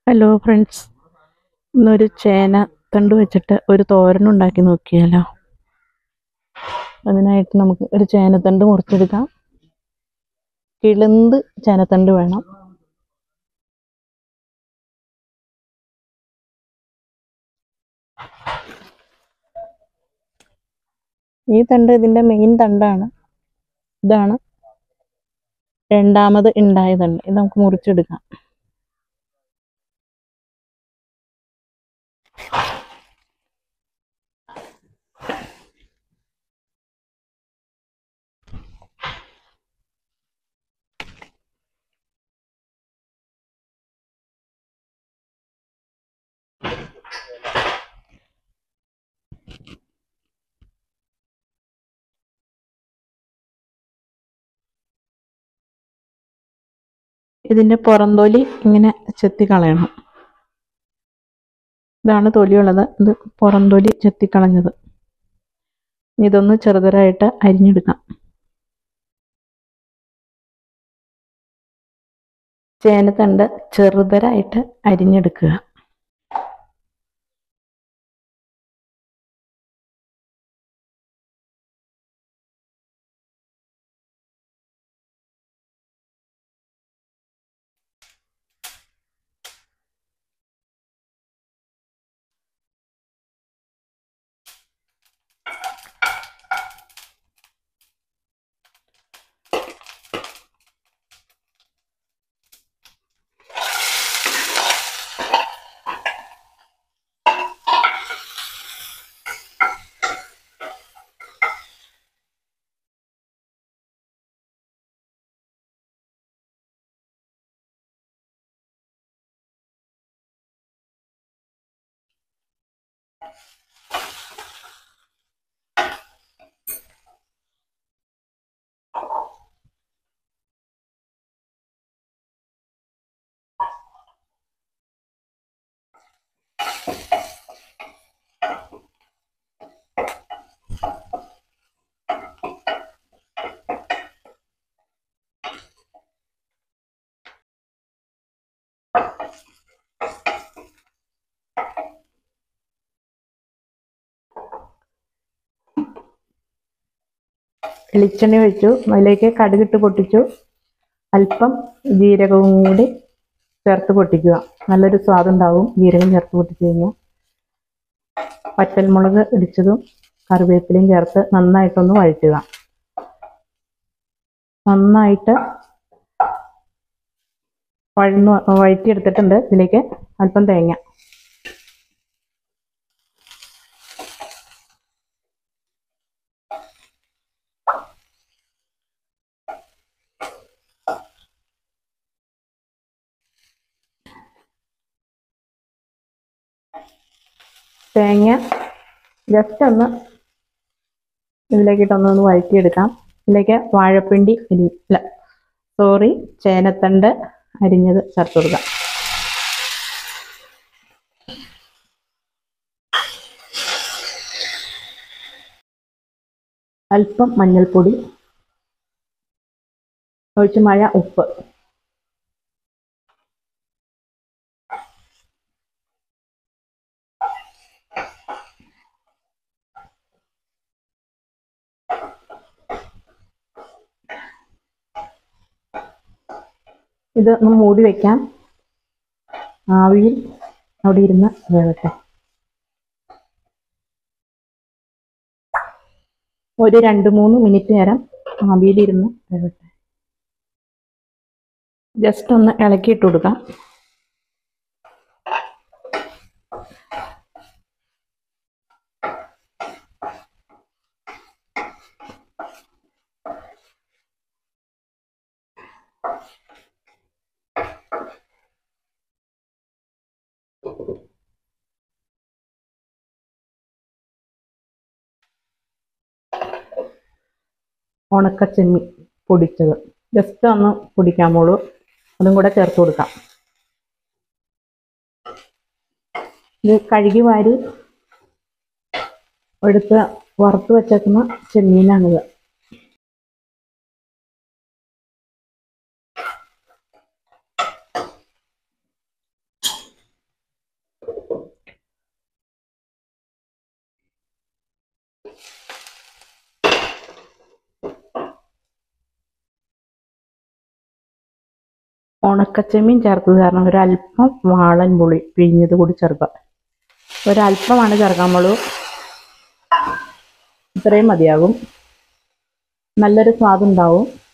hello friends ഇന്നൊരു ചേന തണ്ട് വെച്ചിട്ട് ഒരു തോരൻ ഉണ്ടാക്കി നോക്കിയാലോ അതിനായിട്ട് നമുക്ക് ഒരു ചേനത്തണ്ട് മുറിച്ചെടുക്കാം കിളുന്ത് ചേനത്തണ്ട് വേണം ഈ തണ്ട് ഇതിൻ്റെ മെയിൻ തണ്ടാണ് ഇതാണ് രണ്ടാമത് ഉണ്ടായ തണ്ട് ഇത് നമുക്ക് മുറിച്ചെടുക്കാം ഇതിൻ്റെ പുറംതൊലി ഇങ്ങനെ ചെത്തി കളയണം ഇതാണ് തൊലിയുള്ളത് ഇത് പുറംതൊലി ചെത്തിക്കളഞ്ഞത് ഇതൊന്ന് ചെറുതരായിട്ട് അരിഞ്ഞെടുക്കാം ചേനത്തണ്ട് ചെറുതരായിട്ട് അരിഞ്ഞെടുക്കുക വെളിച്ചെണ്ണ ഒഴിച്ചു അതിലേക്ക് കടുകിട്ട് പൊട്ടിച്ചു അല്പം ജീരകവും കൂടി ചേർത്ത് പൊട്ടിക്കുക നല്ലൊരു സ്വാദുണ്ടാവും ജീരകം ചേർത്ത് പൊട്ടിച്ചു കഴിഞ്ഞാൽ പച്ചൽമുളക് ഇടിച്ചതും കറിവേപ്പിലയും ചേർത്ത് നന്നായിട്ടൊന്ന് വഴറ്റുക നന്നായിട്ട് വഴന്നു വഴറ്റിയെടുത്തിട്ടുണ്ട് ഇതിലേക്ക് അല്പം തേങ്ങ തേങ്ങ ജസ്റ്റ് ഒന്ന് ഇതിലേക്കിട്ടൊന്ന് ഒന്ന് വഴറ്റിയെടുക്കാം ഇതിലേക്ക് വാഴപ്പിണ്ടി അരി അല്ല സോറി ചേനത്തണ്ട് അരിഞ്ഞത് ചേർത്ത് കൊടുക്കാം അല്പം മഞ്ഞൾപ്പൊടി ഒഴിച്ച് മഴ ഉപ്പ് ഇത് ഒന്ന് മൂടി വെക്കാം ആവിയിൽ അവിടെ ഇരുന്ന് വേവട്ടെ ഒരു രണ്ട് മൂന്ന് മിനിറ്റ് നേരം ആവിയിലിരുന്ന് വേവട്ടെ ജസ്റ്റ് ഒന്ന് ഇളക്കിയിട്ട് കൊടുക്കാം ഉണക്കച്ചെമ്മി പൊടിച്ചത് ജസ്റ്റ് ഒന്ന് പൊടിക്കാമോളൂ അതും കൂടെ ചേർത്ത് കൊടുക്കാം ഇത് കഴുകി വാരി എടുത്ത് വറുത്ത് വെച്ചേക്കുന്ന ചെമ്മീനാണിത് ഉണക്കച്ചെമ്മീൻ ചേർത്തത് കാരണം ഒരല്പം വാളൻ പുളി പിഴിഞ്ഞത് കൂടി ചേർക്കുക ഒരല്പമാണ് ചേർക്കാൻ മുള്ളൂ ഇത്രയും മതിയാകും നല്ലൊരു സ്വാദുണ്ടാവും